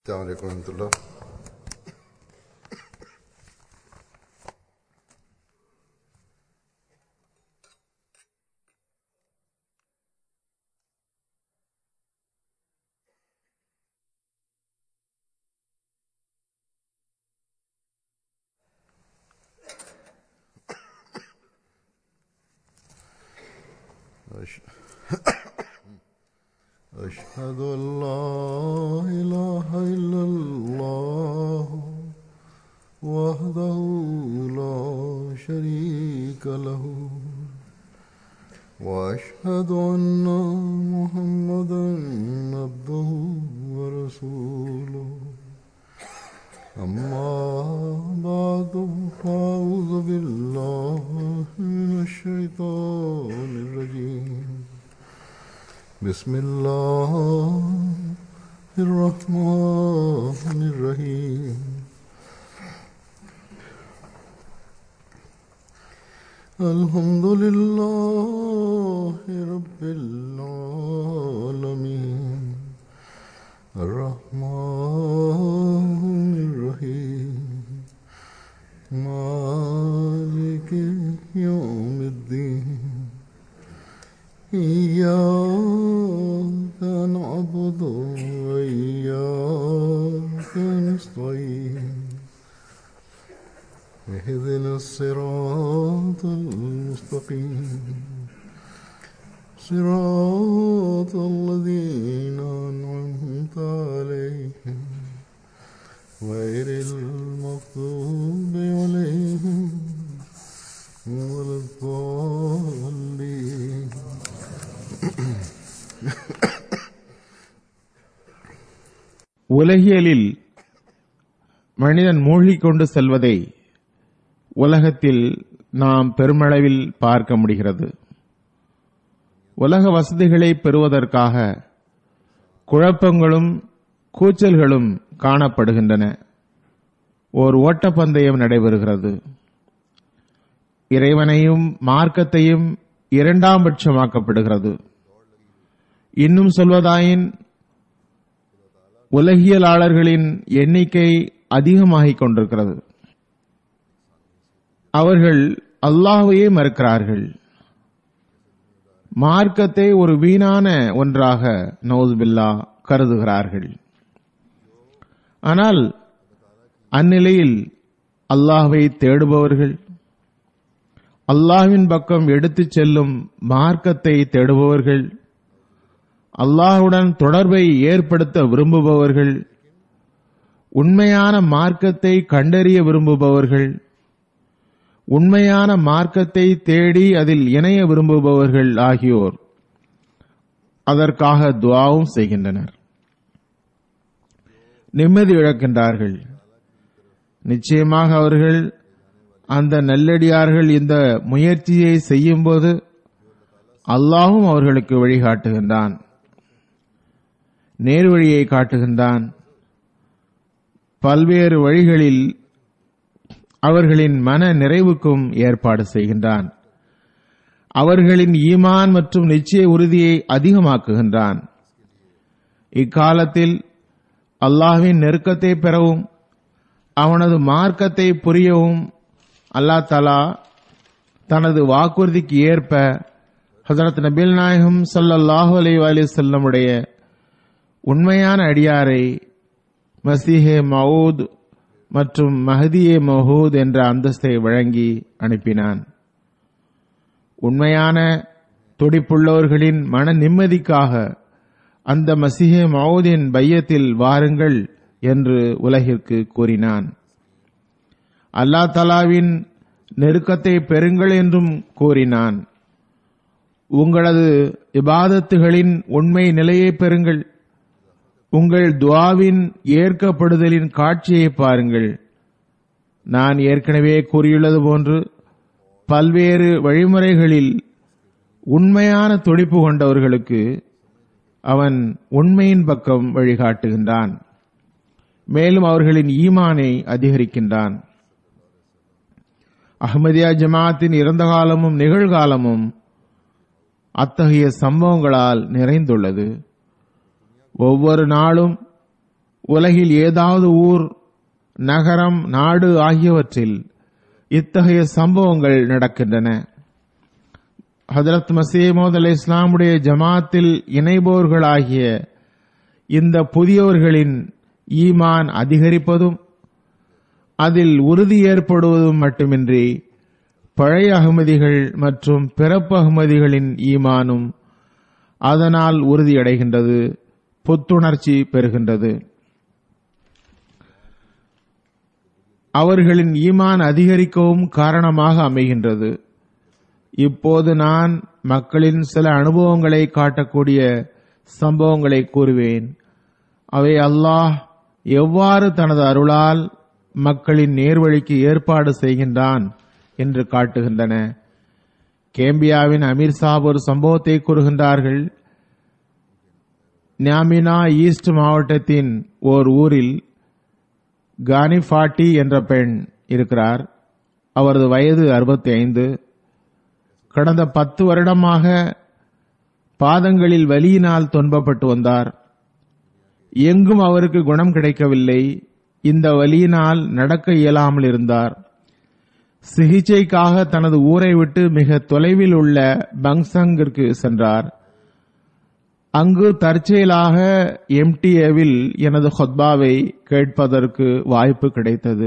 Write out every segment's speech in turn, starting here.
السلام عليكم ورحمة الله أش- أشهد أن لا إله إلا الله وحده لا شريك له وأشهد أن محمدا عبده ورسوله أما بعد فأعوذ بالله من الشيطان الرجيم بسم الله الرحمن الرحيم الحمد لله رب العالمين الرحمن الرحيم مالك يوم الدين إياك نعبد وإياك نستعين اهدنا الصراط المستقيم صراط الذين أنعمت عليهم غير المغضوب عليهم ولا الضالين உலகியலில் மனிதன் மூழ்கிக் கொண்டு செல்வதை உலகத்தில் நாம் பெருமளவில் பார்க்க முடிகிறது உலக வசதிகளை பெறுவதற்காக குழப்பங்களும் கூச்சல்களும் காணப்படுகின்றன ஓர் ஓட்டப்பந்தயம் நடைபெறுகிறது இறைவனையும் மார்க்கத்தையும் இரண்டாம் பட்சமாக்கப்படுகிறது இன்னும் சொல்வதாயின் உலகியலாளர்களின் எண்ணிக்கை அதிகமாகிக் கொண்டிருக்கிறது அவர்கள் அல்லாஹ்வையே மறுக்கிறார்கள் மார்க்கத்தை ஒரு வீணான ஒன்றாக நௌதுபில்லா கருதுகிறார்கள் ஆனால் அந்நிலையில் அல்லாஹ்வை தேடுபவர்கள் அல்லாஹ்வின் பக்கம் எடுத்துச் செல்லும் மார்க்கத்தை தேடுபவர்கள் அல்லாஹுடன் தொடர்பை ஏற்படுத்த விரும்புபவர்கள் உண்மையான மார்க்கத்தை கண்டறிய விரும்புபவர்கள் உண்மையான மார்க்கத்தை தேடி அதில் இணைய விரும்புபவர்கள் ஆகியோர் அதற்காக துவாவும் செய்கின்றனர் நிம்மதி இழக்கின்றார்கள் நிச்சயமாக அவர்கள் அந்த நல்லடியார்கள் இந்த முயற்சியை செய்யும்போது அல்லாஹும் அவர்களுக்கு வழிகாட்டுகின்றான் நேர்வழியை காட்டுகின்றான் பல்வேறு வழிகளில் அவர்களின் மன நிறைவுக்கும் ஏற்பாடு செய்கின்றான் அவர்களின் ஈமான் மற்றும் நிச்சய உறுதியை அதிகமாக்குகின்றான் இக்காலத்தில் அல்லாஹ்வின் நெருக்கத்தை பெறவும் அவனது மார்க்கத்தை புரியவும் அல்லாஹ் தலா தனது வாக்குறுதிக்கு ஏற்ப ஹசரத் நபில் நாயகம் ஸல்லல்லாஹு அலைஹி வஸல்லமுடைய உண்மையான அடியாரை மசீஹே மவுத் மற்றும் மஹதியே மஹூத் என்ற அந்தஸ்தை வழங்கி அனுப்பினான் உண்மையான துடிப்புள்ளவர்களின் மன நிம்மதிக்காக அந்த மசிஹே மவுதின் பையத்தில் வாருங்கள் என்று உலகிற்கு கூறினான் அல்லா தலாவின் நெருக்கத்தை பெறுங்கள் என்றும் கூறினான் உங்களது இபாதத்துகளின் உண்மை நிலையை பெறுங்கள் உங்கள் துவாவின் ஏற்கப்படுதலின் காட்சியை பாருங்கள் நான் ஏற்கனவே கூறியுள்ளது போன்று பல்வேறு வழிமுறைகளில் உண்மையான துடிப்பு கொண்டவர்களுக்கு அவன் உண்மையின் பக்கம் வழிகாட்டுகின்றான் மேலும் அவர்களின் ஈமானை அதிகரிக்கின்றான் அஹ்மதியா ஜமாத்தின் இறந்த காலமும் நிகழ்காலமும் அத்தகைய சம்பவங்களால் நிறைந்துள்ளது ஒவ்வொரு நாளும் உலகில் ஏதாவது ஊர் நகரம் நாடு ஆகியவற்றில் இத்தகைய சம்பவங்கள் நடக்கின்றன ஹதரத் மசீமோத் அலை இஸ்லாமுடைய ஜமாத்தில் இணைபவர்களாகிய இந்த புதியவர்களின் ஈமான் அதிகரிப்பதும் அதில் உறுதி ஏற்படுவதும் மட்டுமின்றி பழைய அகமதிகள் மற்றும் பிறப்பு அகமதிகளின் ஈமானும் அதனால் உறுதியடைகின்றது புத்துணர்ச்சி பெறுகின்றது அவர்களின் ஈமான் அதிகரிக்கவும் காரணமாக அமைகின்றது இப்போது நான் மக்களின் சில அனுபவங்களை காட்டக்கூடிய சம்பவங்களை கூறுவேன் அவை அல்லாஹ் எவ்வாறு தனது அருளால் மக்களின் நேர்வழிக்கு ஏற்பாடு செய்கின்றான் என்று காட்டுகின்றன கேம்பியாவின் அமீர் சாப் ஒரு சம்பவத்தை கூறுகின்றார்கள் ஞாமினா ஈஸ்ட் மாவட்டத்தின் ஓர் ஊரில் கானிஃபாட்டி என்ற பெண் இருக்கிறார் அவரது வயது அறுபத்தி ஐந்து கடந்த பத்து வருடமாக பாதங்களில் வலியினால் துன்பப்பட்டு வந்தார் எங்கும் அவருக்கு குணம் கிடைக்கவில்லை இந்த வலியினால் நடக்க இயலாமல் இருந்தார் சிகிச்சைக்காக தனது ஊரை விட்டு மிக தொலைவில் உள்ள பங்சங்கிற்கு சென்றார் அங்கு தற்செயலாக எம்டிஏவில் எனது ஹொத்பாவை கேட்பதற்கு வாய்ப்பு கிடைத்தது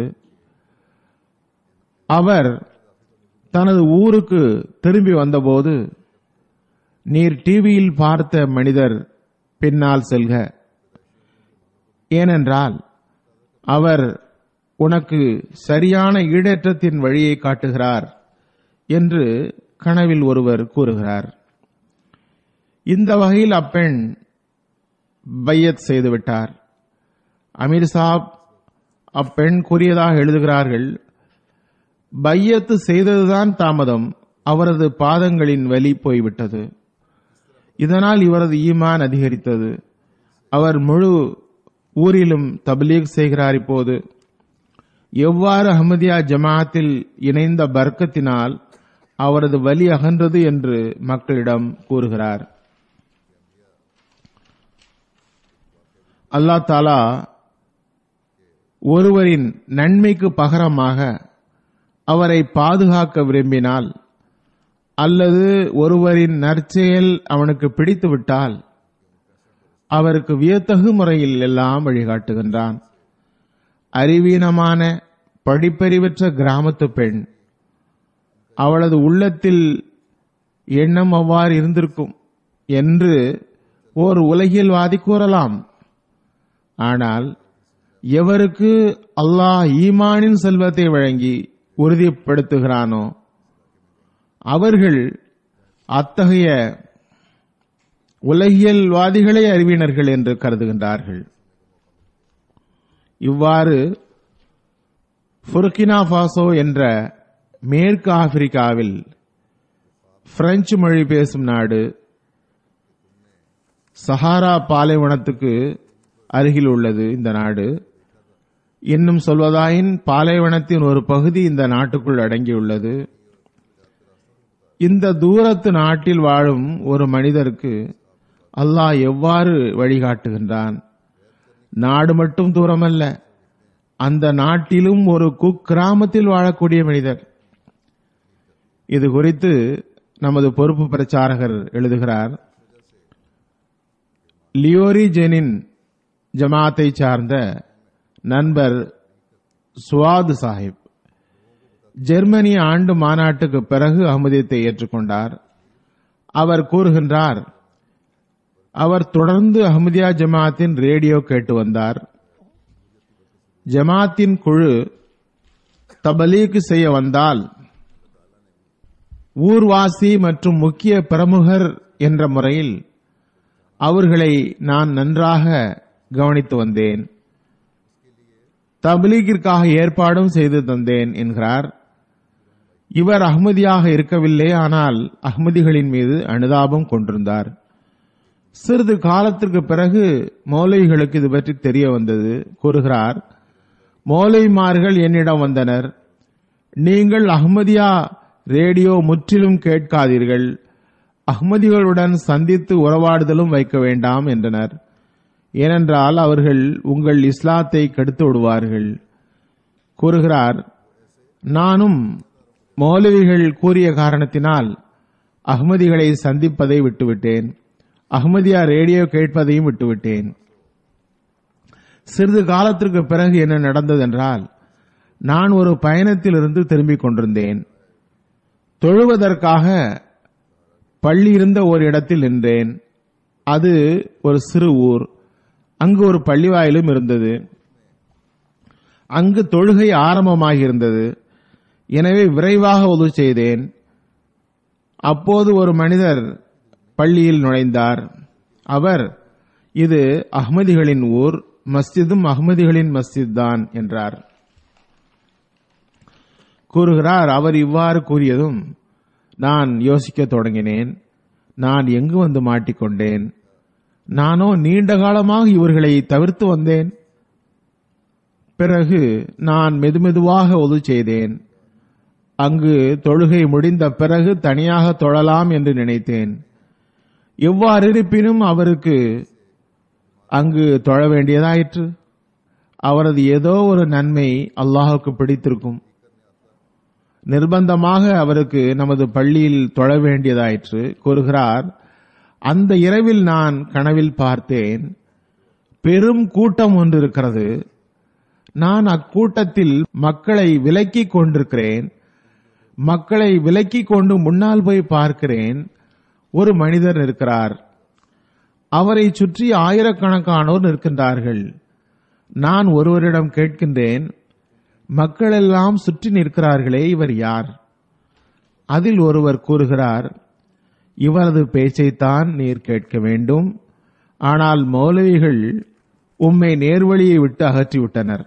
அவர் தனது ஊருக்கு திரும்பி வந்தபோது நீர் டிவியில் பார்த்த மனிதர் பின்னால் செல்க ஏனென்றால் அவர் உனக்கு சரியான ஈடேற்றத்தின் வழியை காட்டுகிறார் என்று கனவில் ஒருவர் கூறுகிறார் இந்த வகையில் அப்பெண் பையத் செய்துவிட்டார் அமீர் சாப் அப்பெண் கூறியதாக எழுதுகிறார்கள் பையத்து செய்ததுதான் தாமதம் அவரது பாதங்களின் வலி போய்விட்டது இதனால் இவரது ஈமான் அதிகரித்தது அவர் முழு ஊரிலும் தப்லீக் செய்கிறார் இப்போது எவ்வாறு அஹமதியா ஜமாத்தில் இணைந்த பர்க்கத்தினால் அவரது வலி அகன்றது என்று மக்களிடம் கூறுகிறார் அல்லா தாலா ஒருவரின் நன்மைக்கு பகரமாக அவரை பாதுகாக்க விரும்பினால் அல்லது ஒருவரின் நற்செயல் அவனுக்கு பிடித்துவிட்டால் அவருக்கு வியத்தகு முறையில் எல்லாம் வழிகாட்டுகின்றான் அறிவீனமான படிப்பறிவற்ற கிராமத்து பெண் அவளது உள்ளத்தில் எண்ணம் அவ்வாறு இருந்திருக்கும் என்று ஓர் உலகியல்வாதி கூறலாம் ஆனால் எவருக்கு அல்லாஹ் ஈமானின் செல்வத்தை வழங்கி உறுதிப்படுத்துகிறானோ அவர்கள் அத்தகைய உலகியல்வாதிகளே அறிவினர்கள் என்று கருதுகின்றார்கள் இவ்வாறு புர்கினா பாசோ என்ற மேற்கு ஆப்பிரிக்காவில் பிரெஞ்சு மொழி பேசும் நாடு சஹாரா பாலைவனத்துக்கு அருகில் உள்ளது இந்த நாடு இன்னும் சொல்வதாயின் பாலைவனத்தின் ஒரு பகுதி இந்த நாட்டுக்குள் அடங்கியுள்ளது இந்த தூரத்து நாட்டில் வாழும் ஒரு மனிதருக்கு அல்லாஹ் எவ்வாறு வழிகாட்டுகின்றான் நாடு மட்டும் தூரமல்ல அந்த நாட்டிலும் ஒரு குக்கிராமத்தில் வாழக்கூடிய மனிதர் இது குறித்து நமது பொறுப்பு பிரச்சாரகர் எழுதுகிறார் லியோரி ஜெனின் ஜமாத்தை சார்ந்த நண்பர் சுவாத் சாஹிப் ஜெர்மனி ஆண்டு மாநாட்டுக்கு பிறகு அகமதியத்தை ஏற்றுக்கொண்டார் அவர் கூறுகின்றார் அவர் தொடர்ந்து அஹமதியா ஜமாத்தின் ரேடியோ கேட்டு வந்தார் ஜமாத்தின் குழு தபலீக் செய்ய வந்தால் ஊர்வாசி மற்றும் முக்கிய பிரமுகர் என்ற முறையில் அவர்களை நான் நன்றாக கவனித்து வந்தேன் தபலீகிற்காக ஏற்பாடும் செய்து தந்தேன் என்கிறார் இவர் அஹ்மதியாக இருக்கவில்லை ஆனால் அஹ்மதிகளின் மீது அனுதாபம் கொண்டிருந்தார் சிறிது காலத்திற்கு பிறகு மௌலைகளுக்கு இது பற்றி தெரிய வந்தது கூறுகிறார் மௌலைமார்கள் என்னிடம் வந்தனர் நீங்கள் அஹ்மதியா ரேடியோ முற்றிலும் கேட்காதீர்கள் அஹ்மதிகளுடன் சந்தித்து உறவாடுதலும் வைக்க வேண்டாம் என்றனர் ஏனென்றால் அவர்கள் உங்கள் இஸ்லாத்தை கெடுத்து விடுவார்கள் கூறுகிறார் நானும் மௌலவிகள் கூறிய காரணத்தினால் அகமதிகளை சந்திப்பதை விட்டுவிட்டேன் அகமதியா ரேடியோ கேட்பதையும் விட்டுவிட்டேன் சிறிது காலத்திற்கு பிறகு என்ன நடந்ததென்றால் நான் ஒரு பயணத்திலிருந்து திரும்பிக் கொண்டிருந்தேன் தொழுவதற்காக பள்ளி இருந்த ஒரு இடத்தில் நின்றேன் அது ஒரு சிறு ஊர் அங்கு ஒரு பள்ளிவாயிலும் இருந்தது அங்கு தொழுகை ஆரம்பமாகியிருந்தது எனவே விரைவாக உதவு செய்தேன் அப்போது ஒரு மனிதர் பள்ளியில் நுழைந்தார் அவர் இது அஹ்மதிகளின் ஊர் மஸ்ஜிதும் அஹ்மதிகளின் மஸ்ஜித் தான் என்றார் கூறுகிறார் அவர் இவ்வாறு கூறியதும் நான் யோசிக்க தொடங்கினேன் நான் எங்கு வந்து மாட்டிக்கொண்டேன் நானோ நீண்ட காலமாக இவர்களை தவிர்த்து வந்தேன் பிறகு நான் மெதுமெதுவாக ஒது செய்தேன் அங்கு தொழுகை முடிந்த பிறகு தனியாக தொழலாம் என்று நினைத்தேன் எவ்வாறு இருப்பினும் அவருக்கு அங்கு தொழ வேண்டியதாயிற்று அவரது ஏதோ ஒரு நன்மை அல்லாஹுக்கு பிடித்திருக்கும் நிர்பந்தமாக அவருக்கு நமது பள்ளியில் தொழ வேண்டியதாயிற்று கூறுகிறார் அந்த இரவில் நான் கனவில் பார்த்தேன் பெரும் கூட்டம் ஒன்று இருக்கிறது நான் அக்கூட்டத்தில் மக்களை விலக்கிக் கொண்டிருக்கிறேன் மக்களை விலக்கிக் கொண்டு முன்னால் போய் பார்க்கிறேன் ஒரு மனிதர் இருக்கிறார் அவரை சுற்றி ஆயிரக்கணக்கானோர் நிற்கின்றார்கள் நான் ஒருவரிடம் கேட்கின்றேன் மக்கள் எல்லாம் சுற்றி நிற்கிறார்களே இவர் யார் அதில் ஒருவர் கூறுகிறார் இவரது பேச்சைத்தான் நீர் கேட்க வேண்டும் ஆனால் மௌலவிகள் உம்மை நேர்வழியை விட்டு அகற்றிவிட்டனர்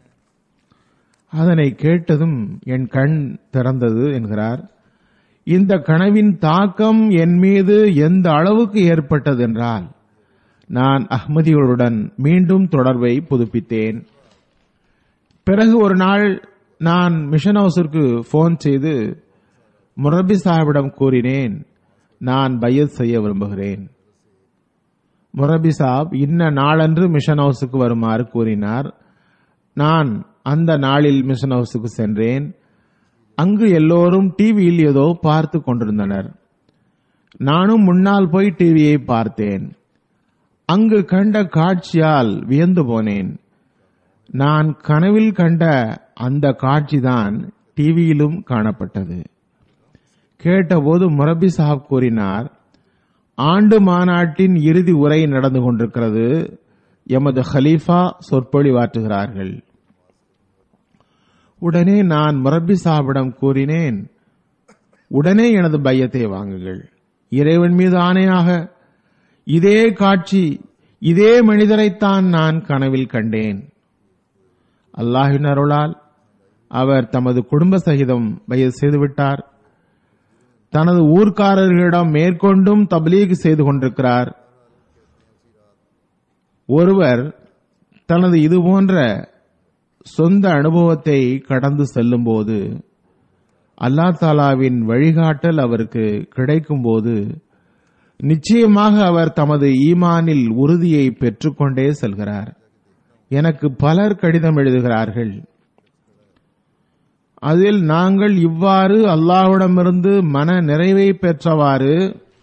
அதனை கேட்டதும் என் கண் திறந்தது என்கிறார் இந்த கனவின் தாக்கம் என் மீது எந்த அளவுக்கு ஏற்பட்டது என்றால் நான் அஹ்மதிகளுடன் மீண்டும் தொடர்பை புதுப்பித்தேன் பிறகு ஒரு நாள் நான் மிஷன் ஹவுஸிற்கு போன் செய்து முரபி சாஹிபிடம் கூறினேன் நான் பையத் செய்ய விரும்புகிறேன் முரபி சாப் இன்ன நாளன்று மிஷன் ஹவுஸுக்கு வருமாறு கூறினார் நான் அந்த நாளில் மிஷன் ஹவுஸுக்கு சென்றேன் அங்கு எல்லோரும் டிவியில் ஏதோ பார்த்து கொண்டிருந்தனர் நானும் முன்னால் போய் டிவியை பார்த்தேன் அங்கு கண்ட காட்சியால் வியந்து போனேன் நான் கனவில் கண்ட அந்த காட்சிதான் டிவியிலும் காணப்பட்டது கேட்டபோது முரபி சாப் கூறினார் ஆண்டு மாநாட்டின் இறுதி உரை நடந்து கொண்டிருக்கிறது எமது ஹலீஃபா சொற்பொழிவாற்றுகிறார்கள் உடனே நான் முரபி சாபிடம் கூறினேன் உடனே எனது பையத்தை வாங்குங்கள் இறைவன் மீது ஆணையாக இதே காட்சி இதே மனிதரைத்தான் நான் கனவில் கண்டேன் அல்லாஹின் அருளால் அவர் தமது குடும்ப சகிதம் பையத் செய்துவிட்டார் தனது ஊர்க்காரர்களிடம் மேற்கொண்டும் தப்லீக் செய்து கொண்டிருக்கிறார் ஒருவர் தனது இதுபோன்ற சொந்த அனுபவத்தை கடந்து செல்லும்போது அல்லா தாலாவின் வழிகாட்டல் அவருக்கு கிடைக்கும்போது நிச்சயமாக அவர் தமது ஈமானில் உறுதியை பெற்றுக்கொண்டே செல்கிறார் எனக்கு பலர் கடிதம் எழுதுகிறார்கள் அதில் நாங்கள் இவ்வாறு அல்லாஹ்விடமிருந்து மன நிறைவை பெற்றவாறு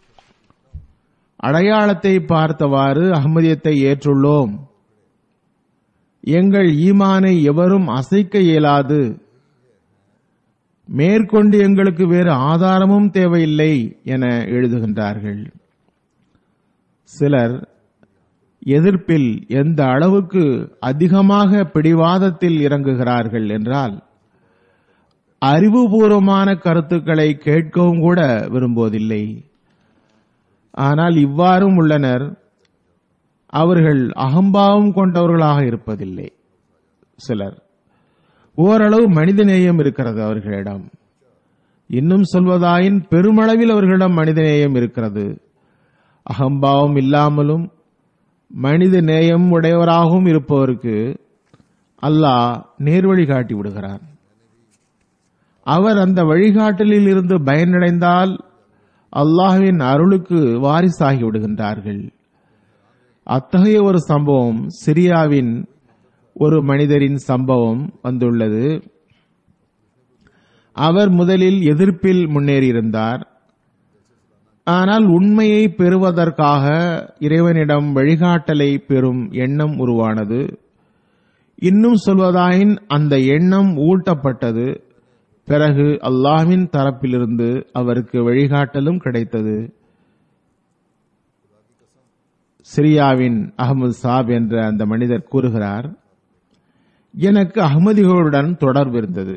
அடையாளத்தை பார்த்தவாறு அகமதியத்தை ஏற்றுள்ளோம் எங்கள் ஈமானை எவரும் அசைக்க இயலாது மேற்கொண்டு எங்களுக்கு வேறு ஆதாரமும் தேவையில்லை என எழுதுகின்றார்கள் சிலர் எதிர்ப்பில் எந்த அளவுக்கு அதிகமாக பிடிவாதத்தில் இறங்குகிறார்கள் என்றால் அறிவுபூர்வமான கருத்துக்களை கேட்கவும் கூட விரும்புவதில்லை ஆனால் இவ்வாறும் உள்ளனர் அவர்கள் அகம்பாவம் கொண்டவர்களாக இருப்பதில்லை சிலர் ஓரளவு மனிதநேயம் இருக்கிறது அவர்களிடம் இன்னும் சொல்வதாயின் பெருமளவில் அவர்களிடம் மனிதநேயம் இருக்கிறது அகம்பாவம் இல்லாமலும் மனித நேயம் உடையவராகவும் இருப்பவருக்கு அல்லாஹ் நேர்வழி காட்டி விடுகிறான் அவர் அந்த வழிகாட்டலில் இருந்து பயனடைந்தால் அல்லாஹ்வின் அருளுக்கு வாரிசாகி விடுகின்றார்கள் அத்தகைய ஒரு சம்பவம் சிரியாவின் ஒரு மனிதரின் சம்பவம் வந்துள்ளது அவர் முதலில் எதிர்ப்பில் முன்னேறியிருந்தார் ஆனால் உண்மையை பெறுவதற்காக இறைவனிடம் வழிகாட்டலை பெறும் எண்ணம் உருவானது இன்னும் சொல்வதாயின் அந்த எண்ணம் ஊட்டப்பட்டது பிறகு அல்லாஹ்வின் தரப்பிலிருந்து அவருக்கு வழிகாட்டலும் கிடைத்தது சிரியாவின் அகமது சாப் என்ற அந்த மனிதர் கூறுகிறார் எனக்கு அகமதிகளுடன் தொடர்பு இருந்தது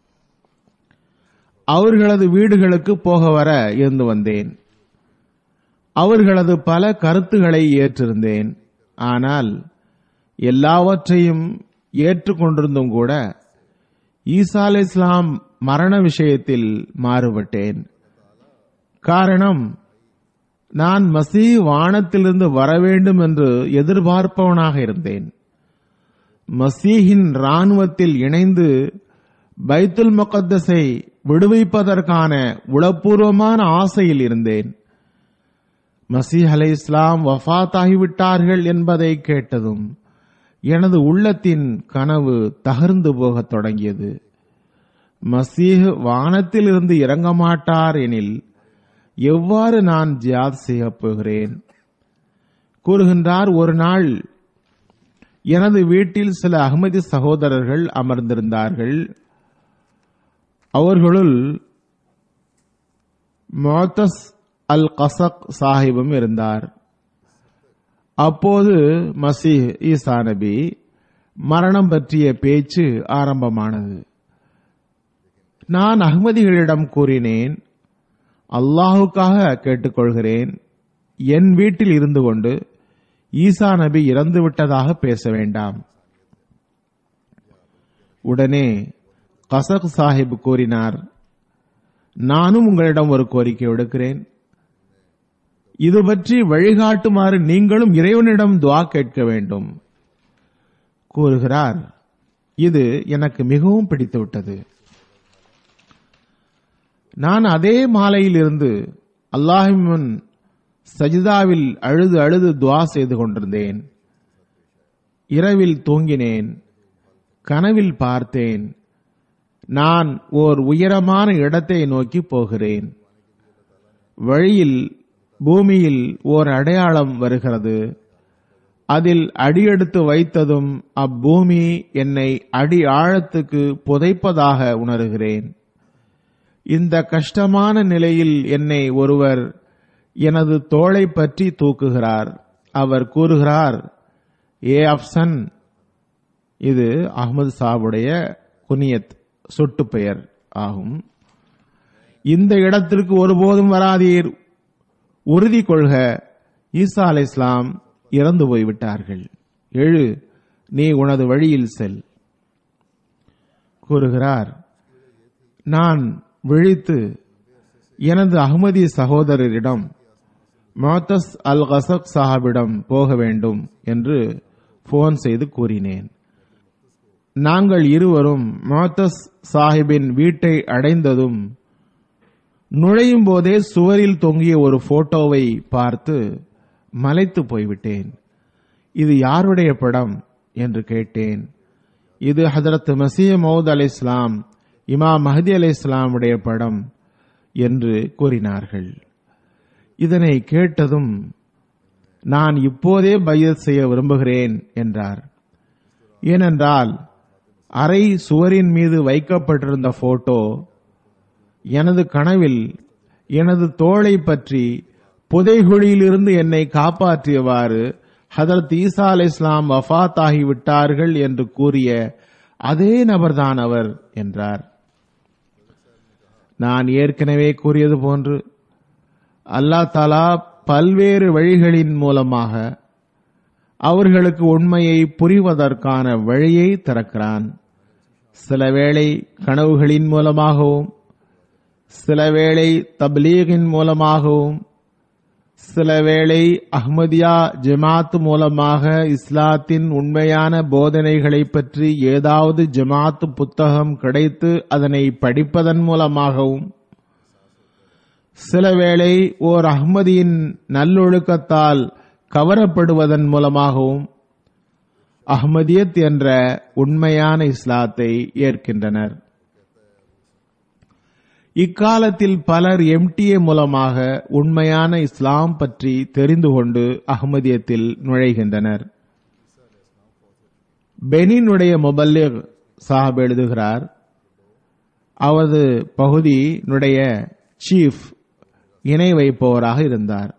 அவர்களது வீடுகளுக்கு போக வர இருந்து வந்தேன் அவர்களது பல கருத்துக்களை ஏற்றிருந்தேன் ஆனால் எல்லாவற்றையும் ஏற்றுக்கொண்டிருந்தும் கூட ஈசா அலை இஸ்லாம் மரண விஷயத்தில் மாறுபட்டேன் காரணம் நான் மசீ வானத்திலிருந்து வர வேண்டும் என்று எதிர்பார்ப்பவனாக இருந்தேன் மசீஹின் ராணுவத்தில் இணைந்து பைத்துல் முகத்தஸை விடுவிப்பதற்கான உளப்பூர்வமான ஆசையில் இருந்தேன் மசீஹ் அலை இஸ்லாம் வஃபாத்தாகிவிட்டார்கள் என்பதை கேட்டதும் எனது உள்ளத்தின் கனவு தகர்ந்து போகத் தொடங்கியது மசீஹ் வானத்திலிருந்து இறங்க மாட்டார் எனில் எவ்வாறு நான் ஜியாத் செய்யப் போகிறேன் கூறுகின்றார் ஒரு நாள் எனது வீட்டில் சில அகமதி சகோதரர்கள் அமர்ந்திருந்தார்கள் அவர்களுள் மோத்தஸ் அல் கசக் சாஹிபும் இருந்தார் அப்போது மசீஹ் ஈசா நபி மரணம் பற்றிய பேச்சு ஆரம்பமானது நான் அகமதிகளிடம் கூறினேன் அல்லாஹுக்காக கேட்டுக்கொள்கிறேன் என் வீட்டில் இருந்து கொண்டு ஈசா நபி இறந்து விட்டதாக பேச வேண்டாம் உடனே கசக் சாஹிப் கூறினார் நானும் உங்களிடம் ஒரு கோரிக்கை விடுக்கிறேன் இது பற்றி வழிகாட்டுமாறு நீங்களும் இறைவனிடம் துவா கேட்க வேண்டும் கூறுகிறார் இது எனக்கு மிகவும் பிடித்துவிட்டது நான் அதே மாலையில் இருந்து அல்லாஹின் முன் சஜிதாவில் அழுது அழுது துவா செய்து கொண்டிருந்தேன் இரவில் தூங்கினேன் கனவில் பார்த்தேன் நான் ஓர் உயரமான இடத்தை நோக்கி போகிறேன் வழியில் பூமியில் ஓர் அடையாளம் வருகிறது அதில் அடியெடுத்து வைத்ததும் அப்பூமி என்னை அடி ஆழத்துக்கு புதைப்பதாக உணர்கிறேன் இந்த கஷ்டமான நிலையில் என்னை ஒருவர் எனது தோளை பற்றி தூக்குகிறார் அவர் கூறுகிறார் ஏ அப்சன் இது அகமது சாவுடைய குனியத் சொட்டு பெயர் ஆகும் இந்த இடத்திற்கு ஒருபோதும் வராதீர் உறுதி கொள்க ஈசா அலை இஸ்லாம் இறந்து போய்விட்டார்கள் எழு நீ உனது வழியில் செல் கூறுகிறார் நான் விழித்து எனது அகமதி சகோதரரிடம் மோத்தஸ் அல் கசக் சாஹிபிடம் போக வேண்டும் என்று போன் செய்து கூறினேன் நாங்கள் இருவரும் மோத்தஸ் சாஹிபின் வீட்டை அடைந்ததும் நுழையும் போதே சுவரில் தொங்கிய ஒரு போட்டோவை பார்த்து மலைத்து போய்விட்டேன் இது யாருடைய படம் என்று கேட்டேன் இது ஹதரத் மசீஹ் மௌத் அலி இஸ்லாம் இமாம் மஹதி அலி இஸ்லாமுடைய படம் என்று கூறினார்கள் இதனை கேட்டதும் நான் இப்போதே பையத் செய்ய விரும்புகிறேன் என்றார் ஏனென்றால் அறை சுவரின் மீது வைக்கப்பட்டிருந்த போட்டோ எனது கனவில் எனது தோளை பற்றி புதைகுழியிலிருந்து என்னை காப்பாற்றியவாறு ஹதரத் ஈசா அலை இஸ்லாம் வஃத் ஆகிவிட்டார்கள் என்று கூறிய அதே நபர்தான் அவர் என்றார் நான் ஏற்கனவே கூறியது போன்று அல்லாஹ் தாலா பல்வேறு வழிகளின் மூலமாக அவர்களுக்கு உண்மையை புரிவதற்கான வழியை திறக்கிறான் சில வேளை கனவுகளின் மூலமாகவும் சில வேளை தப்லீகின் மூலமாகவும் சில வேளை அஹ்மதியா ஜமாத் மூலமாக இஸ்லாத்தின் உண்மையான போதனைகளை பற்றி ஏதாவது ஜமாத் புத்தகம் கிடைத்து அதனை படிப்பதன் மூலமாகவும் சில வேளை ஓர் அஹ்மதியின் நல்லொழுக்கத்தால் கவரப்படுவதன் மூலமாகவும் அஹ்மதியத் என்ற உண்மையான இஸ்லாத்தை ஏற்கின்றனர் இக்காலத்தில் பலர் எம்டிஏ மூலமாக உண்மையான இஸ்லாம் பற்றி தெரிந்து கொண்டு அகமதியத்தில் நுழைகின்றனர் பெனினுடைய முபல்லிக் சாஹப் எழுதுகிறார் அவரது பகுதியினுடைய சீஃப் இணை வைப்பவராக இருந்தார்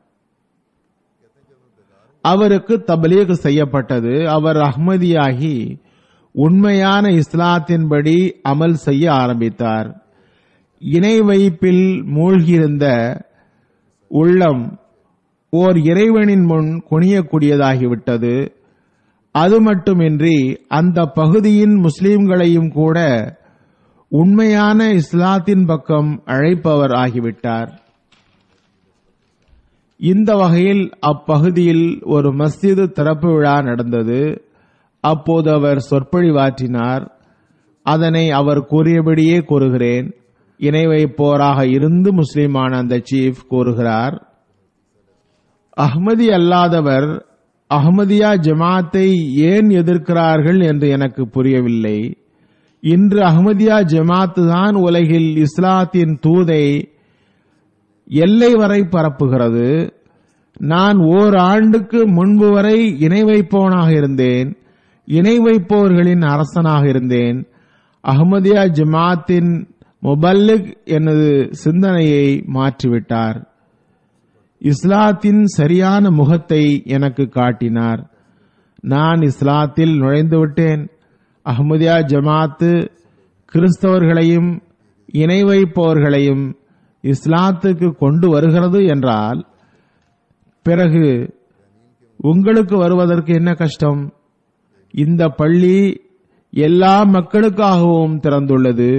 அவருக்கு தபலீக் செய்யப்பட்டது அவர் அஹ்மதியாகி உண்மையான இஸ்லாத்தின்படி அமல் செய்ய ஆரம்பித்தார் இணை வைப்பில் மூழ்கியிருந்த உள்ளம் ஓர் இறைவனின் முன் குனியக்கூடியதாகிவிட்டது அது மட்டுமின்றி அந்த பகுதியின் முஸ்லிம்களையும் கூட உண்மையான இஸ்லாத்தின் பக்கம் அழைப்பவர் ஆகிவிட்டார் இந்த வகையில் அப்பகுதியில் ஒரு மஸ்ஜிது திறப்பு விழா நடந்தது அப்போது அவர் சொற்பொழிவாற்றினார் அதனை அவர் கூறியபடியே கூறுகிறேன் இணை வைப்போராக இருந்து முஸ்லிமான அந்த சீஃப் கூறுகிறார் அஹ்மதி அல்லாதவர் அஹ்மதியா ஜமாத்தை ஏன் எதிர்க்கிறார்கள் என்று எனக்கு புரியவில்லை இன்று அஹ்மதியா ஜமாத்து தான் உலகில் இஸ்லாத்தின் தூதை எல்லை வரை பரப்புகிறது நான் ஓர் ஆண்டுக்கு முன்பு வரை இணை வைப்பவனாக இருந்தேன் இணை வைப்பவர்களின் அரசனாக இருந்தேன் அஹ்மதியா ஜமாத்தின் முபல்லிக் எனது சிந்தனையை மாற்றிவிட்டார் இஸ்லாத்தின் சரியான முகத்தை எனக்கு காட்டினார் நான் இஸ்லாத்தில் நுழைந்து விட்டேன் அஹ்மதியா ஜமாத்து கிறிஸ்தவர்களையும் இணை வைப்பவர்களையும் இஸ்லாத்துக்கு கொண்டு வருகிறது என்றால் பிறகு உங்களுக்கு வருவதற்கு என்ன கஷ்டம் இந்த பள்ளி எல்லா மக்களுக்காகவும் திறந்துள்ளது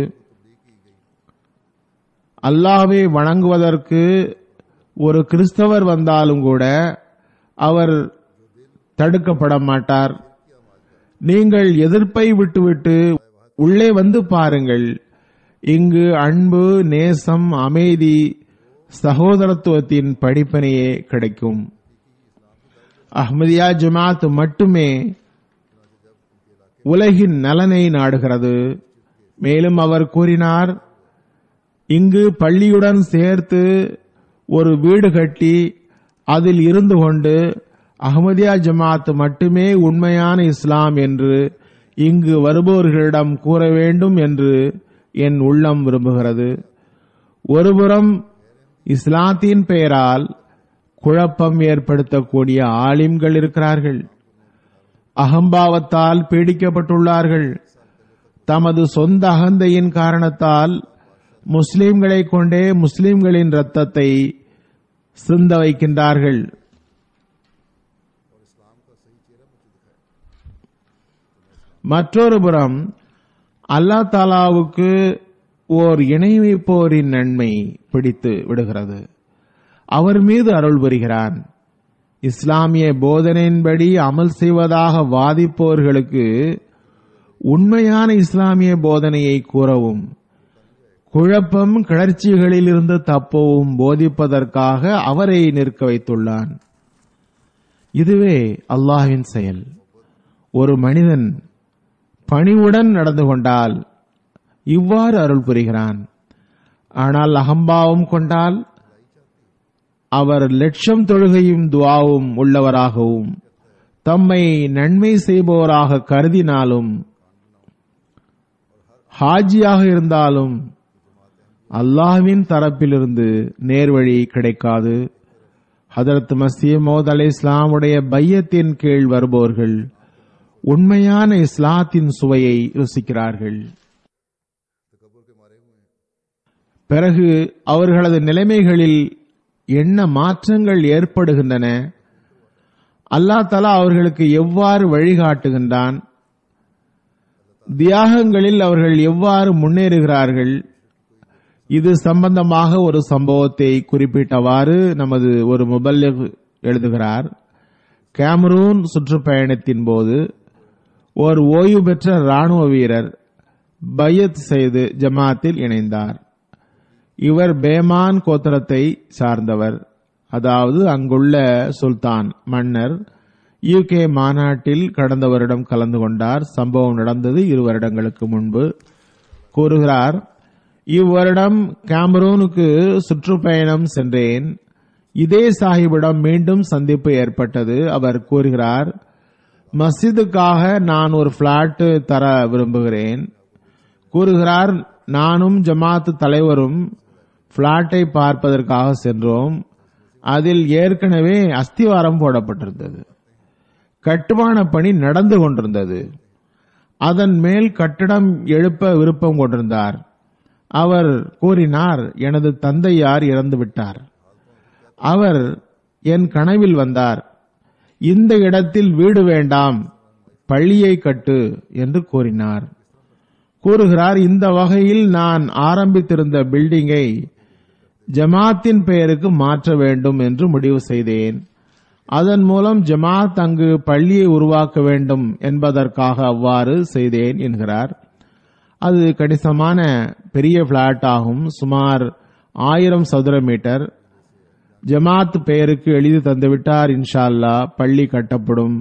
அல்லாவை வணங்குவதற்கு ஒரு கிறிஸ்தவர் வந்தாலும் கூட அவர் தடுக்கப்பட மாட்டார் நீங்கள் எதிர்ப்பை விட்டுவிட்டு உள்ளே வந்து பாருங்கள் இங்கு அன்பு நேசம் அமைதி சகோதரத்துவத்தின் படிப்பனையே கிடைக்கும் அஹ்மதியா ஜமாத் மட்டுமே உலகின் நலனை நாடுகிறது மேலும் அவர் கூறினார் இங்கு பள்ளியுடன் சேர்த்து ஒரு வீடு கட்டி அதில் இருந்து கொண்டு அஹ்மதியா ஜமாத் மட்டுமே உண்மையான இஸ்லாம் என்று இங்கு வருபவர்களிடம் கூற வேண்டும் என்று என் உள்ளம் விரும்புகிறது ஒருபுறம் இஸ்லாத்தின் பெயரால் குழப்பம் ஏற்படுத்தக்கூடிய ஆலிம்கள் இருக்கிறார்கள் அகம்பாவத்தால் பீடிக்கப்பட்டுள்ளார்கள் தமது சொந்த அகந்தையின் காரணத்தால் முஸ்லிம்களை கொண்டே முஸ்லிம்களின் ரத்தத்தை சிந்த வைக்கின்றார்கள் மற்றொரு புறம் அல்லா தாலாவுக்கு ஓர் இணை வைப்போரின் நன்மை பிடித்து விடுகிறது அவர் மீது அருள் புரிகிறான் இஸ்லாமிய போதனையின்படி அமல் செய்வதாக வாதிப்பவர்களுக்கு உண்மையான இஸ்லாமிய போதனையை கூறவும் குழப்பம் கிளர்ச்சிகளிலிருந்து தப்பவும் போதிப்பதற்காக அவரை நிற்க வைத்துள்ளான் இதுவே அல்லாஹ்வின் செயல் ஒரு மனிதன் பணிவுடன் நடந்து கொண்டால் இவ்வாறு அருள் புரிகிறான் ஆனால் அகம்பாவம் கொண்டால் அவர் லட்சம் தொழுகையும் துவாவும் உள்ளவராகவும் தம்மை நன்மை செய்பவராக கருதினாலும் ஹாஜியாக இருந்தாலும் அல்லாஹ்வின் தரப்பிலிருந்து நேர்வழி கிடைக்காது ஹதரத் மசீமோத் அலை இஸ்லாமுடைய பையத்தின் கீழ் வருபவர்கள் உண்மையான இஸ்லாத்தின் சுவையை ருசிக்கிறார்கள் பிறகு அவர்களது நிலைமைகளில் என்ன மாற்றங்கள் ஏற்படுகின்றன அல்லா தலா அவர்களுக்கு எவ்வாறு வழிகாட்டுகின்றான் தியாகங்களில் அவர்கள் எவ்வாறு முன்னேறுகிறார்கள் இது சம்பந்தமாக ஒரு சம்பவத்தை குறிப்பிட்டவாறு நமது ஒரு முபல்லிக் எழுதுகிறார் கேமரூன் சுற்றுப்பயணத்தின் போது ஒரு ஓய்வு பெற்ற ராணுவ வீரர் பையத் செய்து ஜமாத்தில் இணைந்தார் இவர் பேமான் கோத்திரத்தை சார்ந்தவர் அதாவது அங்குள்ள சுல்தான் மன்னர் யூகே மாநாட்டில் கடந்த வருடம் கலந்து கொண்டார் சம்பவம் நடந்தது இரு வருடங்களுக்கு முன்பு கூறுகிறார் இவ்வருடம் கேமரூனுக்கு சுற்றுப்பயணம் சென்றேன் இதே சாஹிபிடம் மீண்டும் சந்திப்பு ஏற்பட்டது அவர் கூறுகிறார் மஸ்ஜிதுக்காக நான் ஒரு பிளாட் தர விரும்புகிறேன் கூறுகிறார் நானும் ஜமாத் தலைவரும் பிளாட்டை பார்ப்பதற்காக சென்றோம் அதில் ஏற்கனவே அஸ்திவாரம் போடப்பட்டிருந்தது கட்டுமான பணி நடந்து கொண்டிருந்தது அதன் மேல் கட்டடம் எழுப்ப விருப்பம் கொண்டிருந்தார் அவர் கூறினார் எனது தந்தையார் இறந்து விட்டார் அவர் என் கனவில் வந்தார் இந்த இடத்தில் வீடு வேண்டாம் பள்ளியை கட்டு என்று கூறினார் கூறுகிறார் இந்த வகையில் நான் ஆரம்பித்திருந்த பில்டிங்கை ஜமாத்தின் பெயருக்கு மாற்ற வேண்டும் என்று முடிவு செய்தேன் அதன் மூலம் ஜமாத் அங்கு பள்ளியை உருவாக்க வேண்டும் என்பதற்காக அவ்வாறு செய்தேன் என்கிறார் அது கணிசமான பெரிய பிளாட் ஆகும் சுமார் ஆயிரம் சதுர மீட்டர் ஜமாத் பெயருக்கு எழுதி தந்துவிட்டார் இன்ஷா அல்லா பள்ளி கட்டப்படும்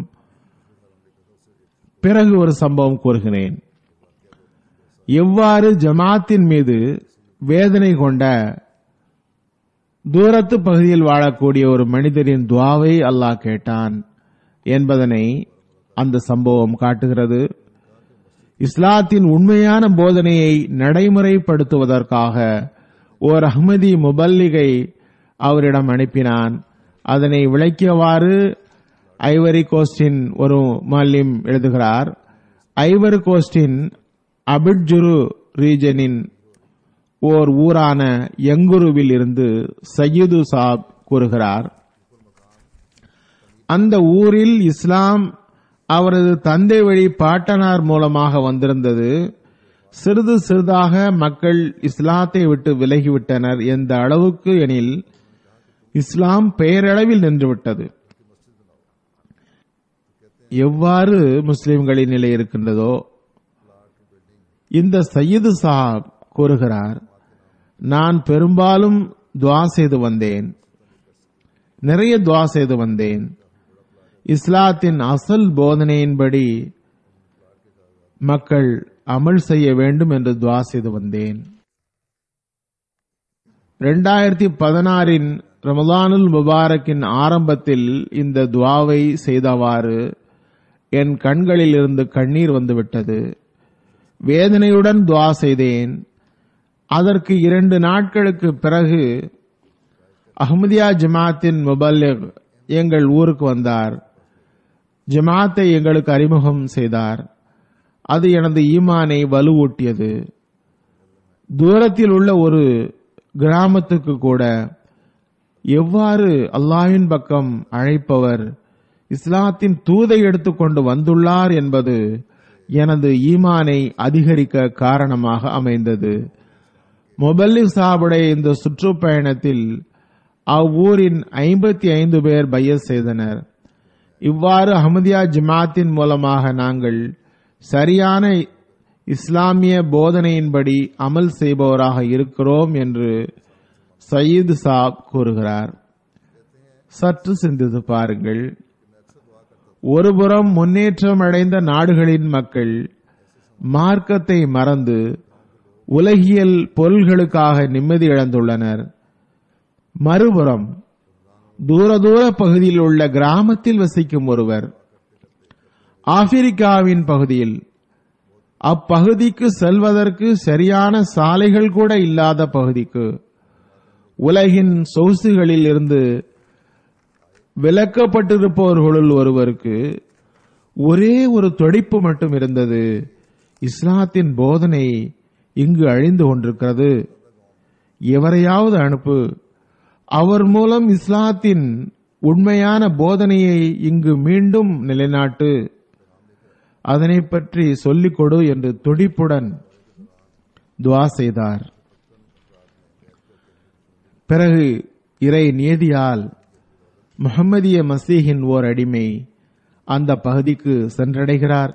பிறகு ஒரு சம்பவம் கூறுகிறேன் எவ்வாறு ஜமாத்தின் மீது வேதனை கொண்ட தூரத்து பகுதியில் வாழக்கூடிய ஒரு மனிதரின் துவாவை அல்லாஹ் கேட்டான் என்பதனை அந்த சம்பவம் காட்டுகிறது இஸ்லாத்தின் உண்மையான போதனையை நடைமுறைப்படுத்துவதற்காக ஓர் அஹ்மதி முபல்லிகை அவரிடம் அனுப்பினான் அதனை விளக்கியவாறு ஐவரி கோஸ்டின் ஒரு மல்லிம் எழுதுகிறார் ஐவரி கோஸ்டின் அபிட்ஜுரு ரீஜனின் ஓர் ஊரான யங்குருவில் இருந்து சையது சாப் கூறுகிறார் அந்த ஊரில் இஸ்லாம் அவரது தந்தை வழி பாட்டனார் மூலமாக வந்திருந்தது சிறிது சிறிதாக மக்கள் இஸ்லாத்தை விட்டு விலகிவிட்டனர் எந்த அளவுக்கு எனில் இஸ்லாம் பெயரளவில் நின்றுவிட்டது எவ்வாறு முஸ்லிம்களின் நிலை இருக்கின்றதோ இந்த சையது சாப் கூறுகிறார் நான் பெரும்பாலும் துவா செய்து வந்தேன் நிறைய துவா செய்து வந்தேன் இஸ்லாத்தின் அசல் போதனையின்படி மக்கள் அமல் செய்ய வேண்டும் என்று துவா செய்து வந்தேன் இரண்டாயிரத்தி பதினாறின் ரமலானுல் முபாரக்கின் ஆரம்பத்தில் இந்த துவாவை செய்தவாறு என் கண்களில் இருந்து கண்ணீர் வந்துவிட்டது வேதனையுடன் துவா செய்தேன் அதற்கு இரண்டு நாட்களுக்கு பிறகு அஹ்மதியா ஜமாத்தின் முபல்லிக் எங்கள் ஊருக்கு வந்தார் ஜமாத்தை எங்களுக்கு அறிமுகம் செய்தார் அது எனது ஈமானை வலுவூட்டியது தூரத்தில் உள்ள ஒரு கிராமத்துக்கு கூட எவ்வாறு அல்லாஹ்வின் பக்கம் அழைப்பவர் இஸ்லாத்தின் தூதை எடுத்துக்கொண்டு வந்துள்ளார் என்பது எனது ஈமானை அதிகரிக்க காரணமாக அமைந்தது மொபல்லி சாபுடைய இந்த சுற்றுப்பயணத்தில் அவ்வூரின் ஐம்பத்தி ஐந்து பேர் பையஸ் செய்தனர் இவ்வாறு அஹமதியா ஜமாத்தின் மூலமாக நாங்கள் சரியான இஸ்லாமிய போதனையின்படி அமல் செய்பவராக இருக்கிறோம் என்று சயீத் சாப் கூறுகிறார் சற்று சிந்தித்து பாருங்கள் ஒருபுறம் முன்னேற்றம் அடைந்த நாடுகளின் மக்கள் மார்க்கத்தை மறந்து உலகியல் பொருள்களுக்காக நிம்மதி இழந்துள்ளனர் மறுபுறம் தூர தூர பகுதியில் உள்ள கிராமத்தில் வசிக்கும் ஒருவர் ஆப்பிரிக்காவின் பகுதியில் அப்பகுதிக்கு செல்வதற்கு சரியான சாலைகள் கூட இல்லாத பகுதிக்கு உலகின் சொகுசுகளில் இருந்து விலக்கப்பட்டிருப்பவர்களுள் ஒருவருக்கு ஒரே ஒரு துடிப்பு மட்டும் இருந்தது இஸ்லாத்தின் போதனை இங்கு அழிந்து கொண்டிருக்கிறது எவரையாவது அனுப்பு அவர் மூலம் இஸ்லாத்தின் உண்மையான போதனையை இங்கு மீண்டும் நிலைநாட்டு அதனை பற்றி சொல்லிக் கொடு என்று துடிப்புடன் துவா செய்தார் பிறகு இறை நியதியால் முகம்மதிய மசீஹின் ஓர் அடிமை அந்த பகுதிக்கு சென்றடைகிறார்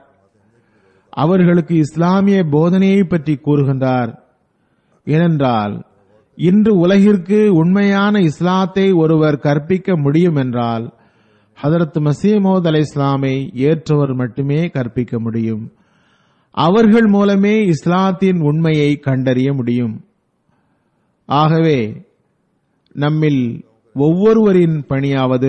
அவர்களுக்கு இஸ்லாமிய போதனையை பற்றி கூறுகின்றார் ஏனென்றால் இன்று உலகிற்கு உண்மையான இஸ்லாத்தை ஒருவர் கற்பிக்க முடியும் என்றால் ஹதரத் மசீமோத் அலை இஸ்லாமை ஏற்றவர் மட்டுமே கற்பிக்க முடியும் அவர்கள் மூலமே இஸ்லாத்தின் உண்மையை கண்டறிய முடியும் ஆகவே நம்மில் ஒவ்வொருவரின் பணியாவது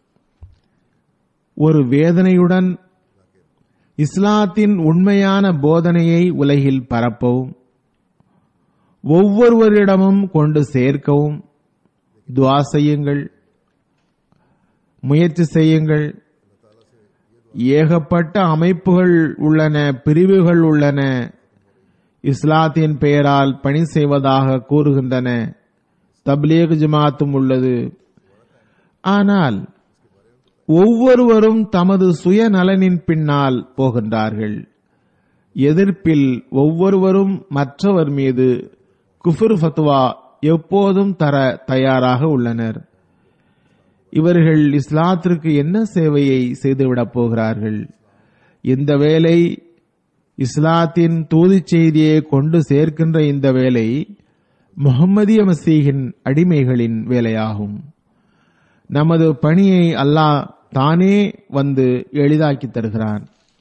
ஒரு வேதனையுடன் இஸ்லாத்தின் உண்மையான போதனையை உலகில் பரப்பவும் ஒவ்வொருவரிடமும் கொண்டு சேர்க்கவும் துவா செய்யுங்கள் முயற்சி செய்யுங்கள் ஏகப்பட்ட அமைப்புகள் உள்ளன பிரிவுகள் உள்ளன இஸ்லாத்தின் பெயரால் பணி செய்வதாக கூறுகின்றன தப்லீக் ஜமாத்தும் உள்ளது ஆனால் ஒவ்வொருவரும் தமது சுயநலனின் பின்னால் போகின்றார்கள் எதிர்ப்பில் ஒவ்வொருவரும் மற்றவர் மீது குஃபுர் ஃபத்வா எப்போதும் தர தயாராக உள்ளனர் இவர்கள் இஸ்லாத்திற்கு என்ன சேவையை செய்துவிடப் போகிறார்கள் இந்த வேலை இஸ்லாத்தின் தூது செய்தியை கொண்டு சேர்க்கின்ற இந்த வேலை முகம்மதிய மசீகின் அடிமைகளின் வேலையாகும் நமது பணியை அல்லாஹ் தானே வந்து எளிதாக்கி தருகிறான்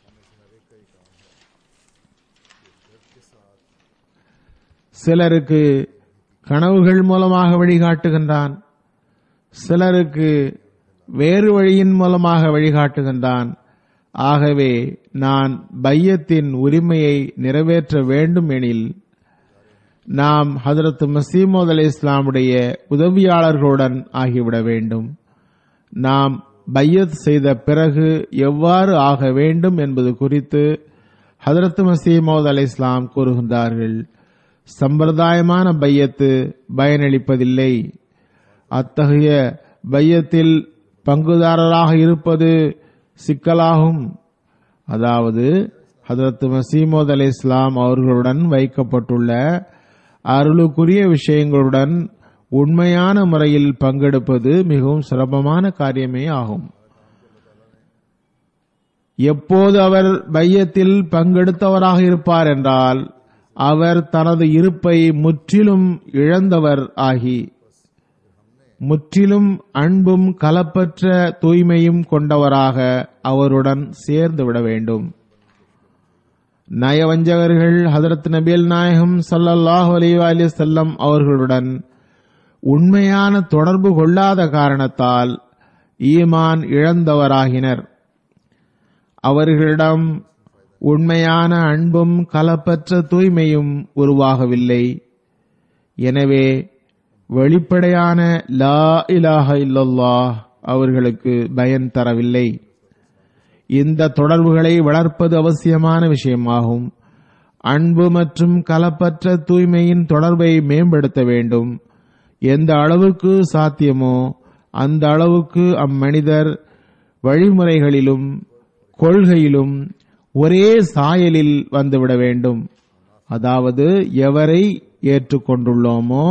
சிலருக்கு கனவுகள் மூலமாக வழிகாட்டுகின்றான் சிலருக்கு வேறு வழியின் மூலமாக வழிகாட்டுகின்றான் ஆகவே நான் பையத்தின் உரிமையை நிறைவேற்ற வேண்டும் எனில் நாம் ஹதரத் மசீமோத் அலி இஸ்லாமுடைய உதவியாளர்களுடன் ஆகிவிட வேண்டும் நாம் பையத் செய்த பிறகு எவ்வாறு ஆக வேண்டும் என்பது குறித்து ஹதரத் மசீமோத் அலி இஸ்லாம் கூறுகின்றார்கள் சம்பிரதாயமான பையத்து பயனளிப்பதில்லை அத்தகைய பையத்தில் பங்குதாரராக இருப்பது சிக்கலாகும் அதாவது ஹதரத் மசீமோத் அலி இஸ்லாம் அவர்களுடன் வைக்கப்பட்டுள்ள அருளுக்குரிய விஷயங்களுடன் உண்மையான முறையில் பங்கெடுப்பது மிகவும் சிரமமான காரியமே ஆகும் எப்போது அவர் பையத்தில் பங்கெடுத்தவராக இருப்பார் என்றால் அவர் தனது இருப்பை முற்றிலும் இழந்தவர் ஆகி முற்றிலும் அன்பும் கலப்பற்ற தூய்மையும் கொண்டவராக அவருடன் சேர்ந்து விட வேண்டும் நயவஞ்சகர்கள் ஹதரத் நபியல் நாயகம் சல்லல்லாஹு அலைஹி செல்லம் அவர்களுடன் உண்மையான தொடர்பு கொள்ளாத காரணத்தால் ஈமான் இழந்தவராகினர் அவர்களிடம் உண்மையான அன்பும் கலப்பற்ற தூய்மையும் உருவாகவில்லை எனவே வெளிப்படையான லா இலாஹ இல்லல்லாஹ் அவர்களுக்கு பயன் தரவில்லை இந்த தொடர்புகளை வளர்ப்பது அவசியமான விஷயமாகும் அன்பு மற்றும் கலப்பற்ற தூய்மையின் தொடர்பை மேம்படுத்த வேண்டும் எந்த அளவுக்கு சாத்தியமோ அந்த அளவுக்கு அம்மனிதர் வழிமுறைகளிலும் கொள்கையிலும் ஒரே சாயலில் வந்துவிட வேண்டும் அதாவது எவரை ஏற்றுக்கொண்டுள்ளோமோ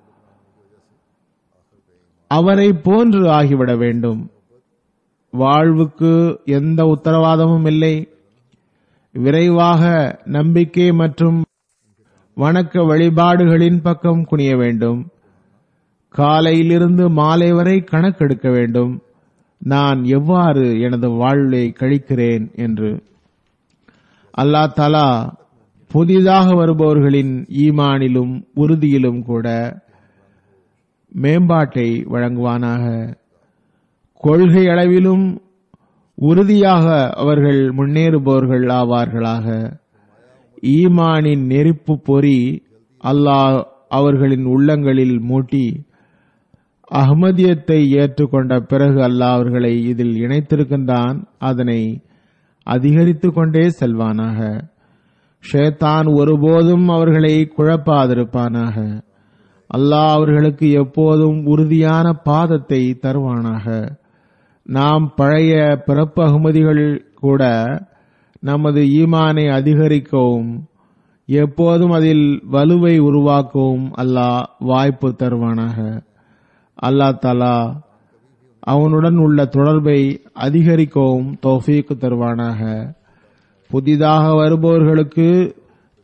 அவரை போன்று ஆகிவிட வேண்டும் வாழ்வுக்கு எந்த உத்தரவாதமும் இல்லை விரைவாக நம்பிக்கை மற்றும் வணக்க வழிபாடுகளின் பக்கம் குனிய வேண்டும் காலையிலிருந்து மாலை வரை கணக்கெடுக்க வேண்டும் நான் எவ்வாறு எனது வாழ்வை கழிக்கிறேன் என்று அல்லா தலா புதிதாக வருபவர்களின் ஈமானிலும் உறுதியிலும் கூட மேம்பாட்டை வழங்குவானாக கொள்கை அளவிலும் உறுதியாக அவர்கள் முன்னேறுபவர்கள் ஆவார்களாக ஈமானின் நெருப்பு பொறி அல்லாஹ் அவர்களின் உள்ளங்களில் மூட்டி அகமதியத்தை ஏற்றுக்கொண்ட பிறகு அல்லாஹ் அவர்களை இதில் இணைத்திருக்கின்றான் அதனை அதிகரித்துக் கொண்டே செல்வானாக ஷேத்தான் ஒருபோதும் அவர்களை குழப்பாதிருப்பானாக அல்லாஹ் அவர்களுக்கு எப்போதும் உறுதியான பாதத்தை தருவானாக நாம் பழைய பிறப்பு அகமதிகள் கூட நமது ஈமானை அதிகரிக்கவும் எப்போதும் அதில் வலுவை உருவாக்கவும் அல்லாஹ் வாய்ப்பு தருவானாக அல்லாஹ் தலா அவனுடன் உள்ள தொடர்பை அதிகரிக்கவும் தௌஃபீக்கு தருவானாக புதிதாக வருபவர்களுக்கு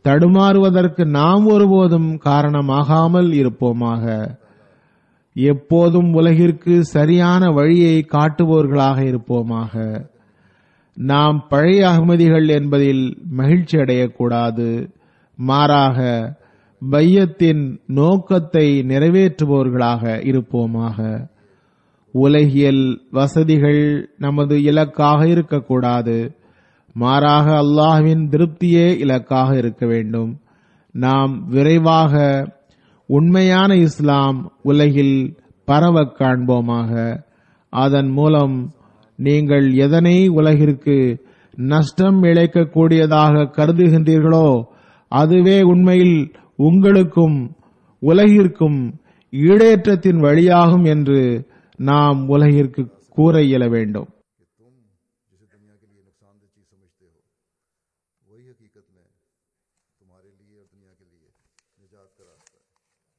தடுமாறுவதற்கு நாம் ஒருபோதும் காரணமாகாமல் இருப்போமாக எப்போதும் உலகிற்கு சரியான வழியை காட்டுபவர்களாக இருப்போமாக நாம் பழைய அகமதிகள் என்பதில் மகிழ்ச்சி அடையக்கூடாது மாறாக பையத்தின் நோக்கத்தை நிறைவேற்றுபவர்களாக இருப்போமாக உலகியல் வசதிகள் நமது இலக்காக இருக்கக்கூடாது மாறாக அல்லாஹ்வின் திருப்தியே இலக்காக இருக்க வேண்டும் நாம் விரைவாக உண்மையான இஸ்லாம் உலகில் பரவக் காண்போமாக அதன் மூலம் நீங்கள் எதனை உலகிற்கு நஷ்டம் இழைக்கக்கூடியதாக கருதுகின்றீர்களோ அதுவே உண்மையில் உங்களுக்கும் உலகிற்கும் ஈடேற்றத்தின் வழியாகும் என்று நாம் உலகிற்கு கூற இயல வேண்டும் जिसे दुनिया के लिए नुकसानदेह चीज समझते हो वही हकीकत में तुम्हारे लिए और दुनिया के लिए निजात का रास्ता है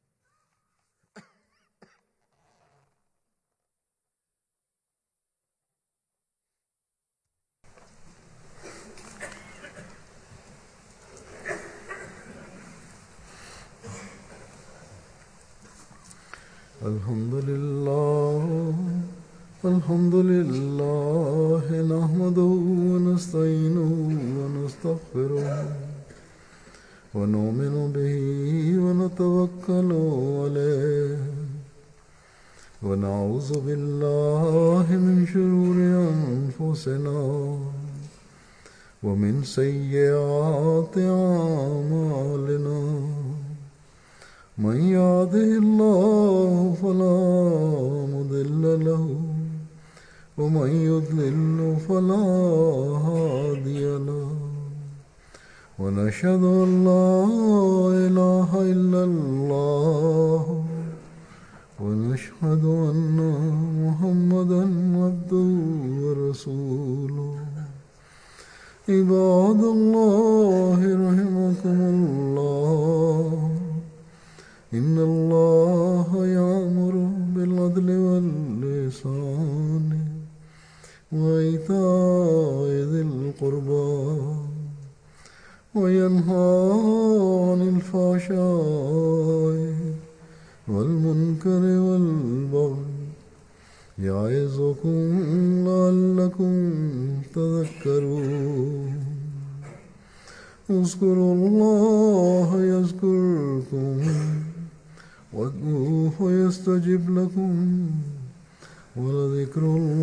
الحمد لله الحمد لله نحمده ونستعينه ونستغفره ونؤمن به ونتوكل عليه ونعوذ بالله من شرور أنفسنا ومن سيئات أعمالنا من يهده الله فلا مضل له ومن يضلل فلا هادي له ونشهد ان لا اله الا الله ونشهد ان محمدا عبده ورسوله عباد الله رحمكم الله إن الله يأمر بالعدل واللسان وإيتاء ذي القربى وينهى عن الفحشاء والمنكر والبغي يعظكم لعلكم تذكرون اذكروا الله يذكركم وادعوه يستجب لكم ولذكر الله